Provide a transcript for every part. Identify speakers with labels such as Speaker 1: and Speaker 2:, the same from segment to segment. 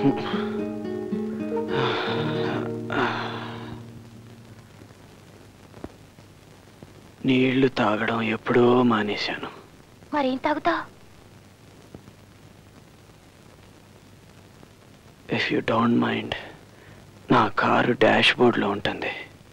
Speaker 1: నీళ్లు తాగడం ఎప్పుడో మానేశాను
Speaker 2: మరేం తాగుతా
Speaker 1: ఇఫ్ యూ డోంట్ మైండ్ నా కారు డాష్ బోర్డ్లో ఉంటుంది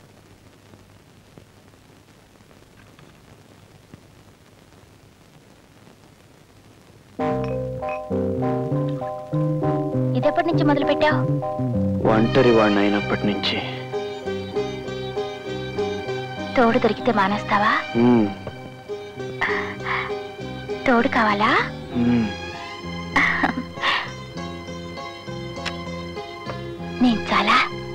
Speaker 2: ఇదెప్పటి నుంచి మొదలు పెట్టావు
Speaker 1: ఒంటరి వాడిని అయినప్పటి నుంచి
Speaker 2: తోడు దొరికితే మానేస్తావా
Speaker 1: మ్మ్,
Speaker 2: తోడు కావాలా
Speaker 1: మ్మ్.
Speaker 2: నేను చాలా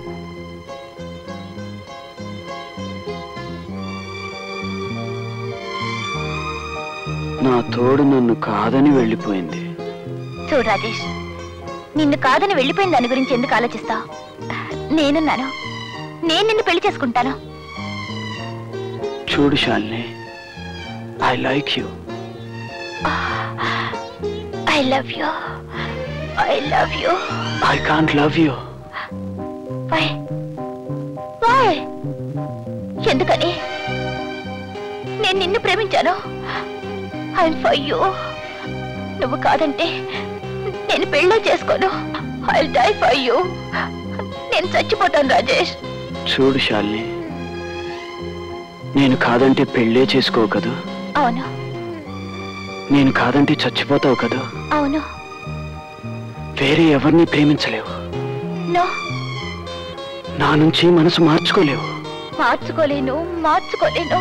Speaker 1: నా తోడు నన్ను కాదని వెళ్ళిపోయింది
Speaker 2: చూడు రాజేష్ నిన్ను కాదని వెళ్ళిపోయిన దాని గురించి ఎందుకు ఆలోచిస్తావు నేనున్నాను నేను నిన్ను పెళ్లి చేసుకుంటాను
Speaker 1: చూడు Shalini I like you
Speaker 2: I love you I love you
Speaker 1: I can't love you
Speaker 2: why why ఎందుకని నేను నిన్ను ప్రేమించాను ఐఎమ్ ఫర్ యూ నువ్వు కాదంటే నేను పెళ్ళే చేసుకోను ఐ డై ఫర్ యూ నేను చచ్చిపోతాను రాజేష్
Speaker 1: చూడు శాలిని నేను కాదంటే పెళ్ళే చేసుకోవు కదూ
Speaker 2: అవును
Speaker 1: నేను కాదంటే చచ్చిపోతావు కదూ
Speaker 2: అవును
Speaker 1: వేరే ఎవరిని ప్రేమించలేవు
Speaker 2: నో
Speaker 1: నా నుంచి మనసు మార్చుకోలేవు
Speaker 2: మార్చుకోలేను మార్చుకోలేను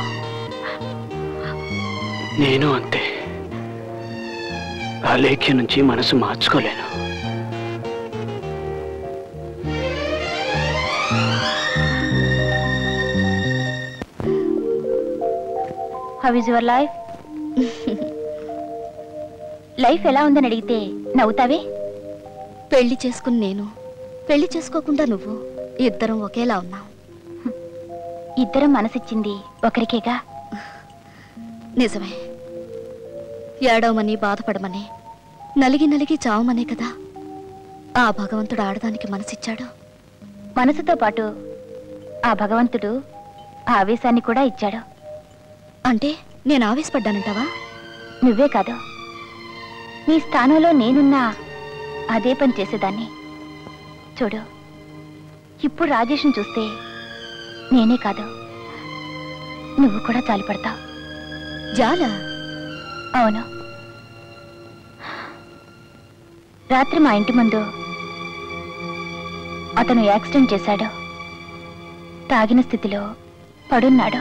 Speaker 1: నేను అంతే ఆ లేఖ్య నుంచి మనసు మార్చుకోలేను
Speaker 2: how is your life life ఎలా ఉందని అడిగితే నవ్వుతావే
Speaker 3: పెళ్లి చేసుకుని నేను పెళ్లి చేసుకోకుండా నువ్వు ఇద్దరం ఒకేలా ఉన్నాం
Speaker 2: ఇద్దరం మనసిచ్చింది ఒకరికేగా
Speaker 3: నిజమే ఏడవమని బాధపడమని నలిగి నలిగి చావమనే కదా ఆ భగవంతుడు ఆడదానికి మనసిచ్చాడు
Speaker 2: మనసుతో పాటు ఆ భగవంతుడు ఆ ఆవేశాన్ని కూడా ఇచ్చాడు
Speaker 3: అంటే నేను ఆవేశపడ్డానంటావా
Speaker 2: నువ్వే కాదు నీ స్థానంలో నేనున్నా అదే పని చేసేదాన్ని చూడు ఇప్పుడు రాజేష్ని చూస్తే నేనే కాదు నువ్వు కూడా చాలిపడతావు
Speaker 3: జాలా
Speaker 2: అవును రాత్రి మా ఇంటి ముందు అతను యాక్సిడెంట్ చేశాడు తాగిన స్థితిలో పడున్నాడు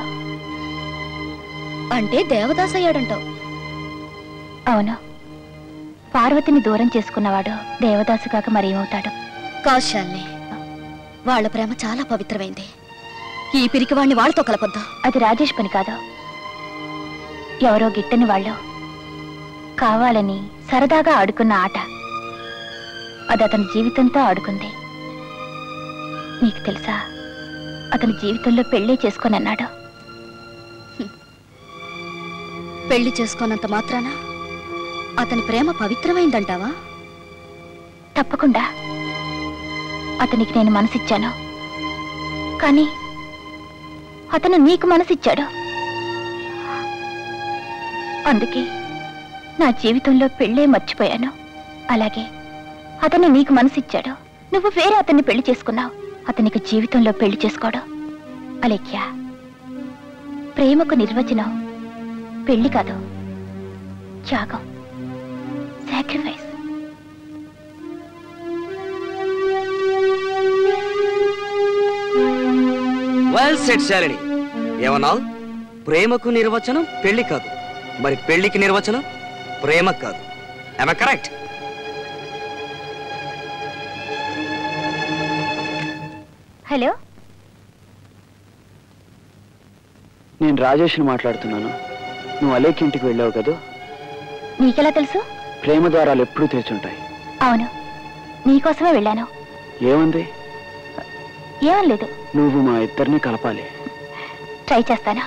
Speaker 3: అంటే దేవదాస్ అయ్యాడంటావు
Speaker 2: అవును పార్వతిని దూరం చేసుకున్నవాడు దేవదాసు కాక మరేమవుతాడు
Speaker 3: కాశాల్ని వాళ్ళ ప్రేమ చాలా పవిత్రమైంది ఈ పిరికి వాణ్ణి వాళ్ళతో కలపొద్దు
Speaker 2: అది రాజేష్ పని కాదు ఎవరో గిట్టని వాళ్ళు కావాలని సరదాగా ఆడుకున్న ఆట అది అతని జీవితంతో ఆడుకుంది నీకు తెలుసా అతని జీవితంలో పెళ్లి చేసుకొని అన్నాడు
Speaker 3: పెళ్లి చేసుకోనంత మాత్రాన అతని ప్రేమ పవిత్రమైందంటావా
Speaker 2: తప్పకుండా అతనికి నేను మనసిచ్చాను కానీ అతను నీకు మనసిచ్చాడు అందుకే నా జీవితంలో పెళ్ళే మర్చిపోయాను అలాగే అతను నీకు మనసిచ్చాడు నువ్వు వేరే అతన్ని పెళ్లి చేసుకున్నావు అతనికి జీవితంలో పెళ్లి చేసుకోడు అలేఖ్య ప్రేమకు నిర్వచనం పెళ్లి కాదు త్యాగం సాక్రిఫైస్
Speaker 4: వెల్ సెట్ శాలిని ఏమన్నావు ప్రేమకు నిర్వచనం పెళ్లి కాదు మరి పెళ్లికి నిర్వచనం ప్రేమ కాదు ఐ కరెక్ట్
Speaker 2: హలో
Speaker 1: నేను రాజేష్ని మాట్లాడుతున్నాను నువ్వు అలేక్ ఇంటికి వెళ్ళావు కదా
Speaker 2: నీకెలా తెలుసు
Speaker 1: ప్రేమ ద్వారాలు ఎప్పుడూ తెరిచుంటాయి
Speaker 2: అవును నీకోసమే వెళ్ళాను
Speaker 1: ఏముంది
Speaker 2: ఏం లేదు
Speaker 1: నువ్వు మా ఇద్దరిని కలపాలి
Speaker 2: ట్రై చేస్తాను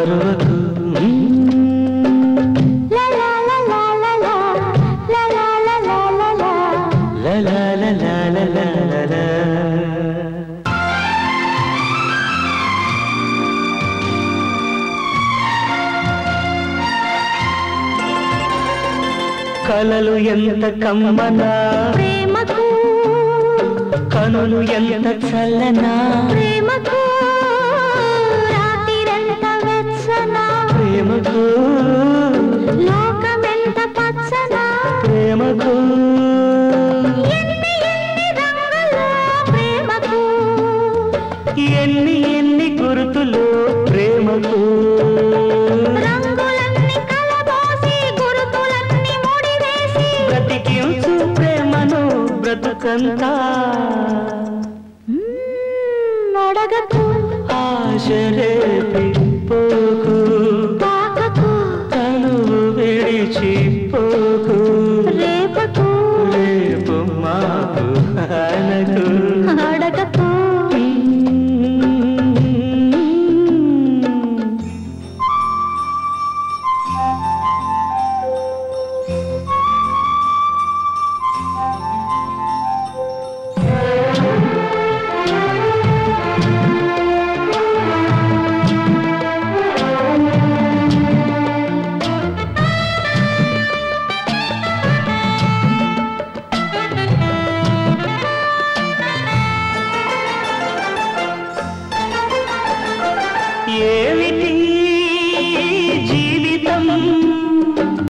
Speaker 5: మరువకు
Speaker 2: లా లా లా లా లా లా, లా లా లా లా లా లా.
Speaker 5: లా లా లా లా లా లా లా లా. కలలు ఎంత కమ్మనా
Speaker 2: ప్రేమకు
Speaker 5: కనులు ఎంత చల్లనా
Speaker 2: ప్రేమకు రాత్రిరెంత వెచ్చనా
Speaker 5: ప్రేమకు
Speaker 2: లోకమెంత పచ్చనా
Speaker 5: ప్రేమకు
Speaker 2: ఎన్ని ఎన్ని రంగులు ప్రేమకు
Speaker 5: ఎన్ని ఎన్ని గుర్తులు ప్రేమకు
Speaker 2: రంగులన్నీ కలబోసి గురుతులన్నీ ముడివేసి
Speaker 5: బ్రతికించు ప్రేమను బ్రతుకంతా
Speaker 2: మ్మ్, అడగకు
Speaker 5: ఆశరేపి పోకు
Speaker 2: తాకకు
Speaker 5: తనువు విడిచి పోకు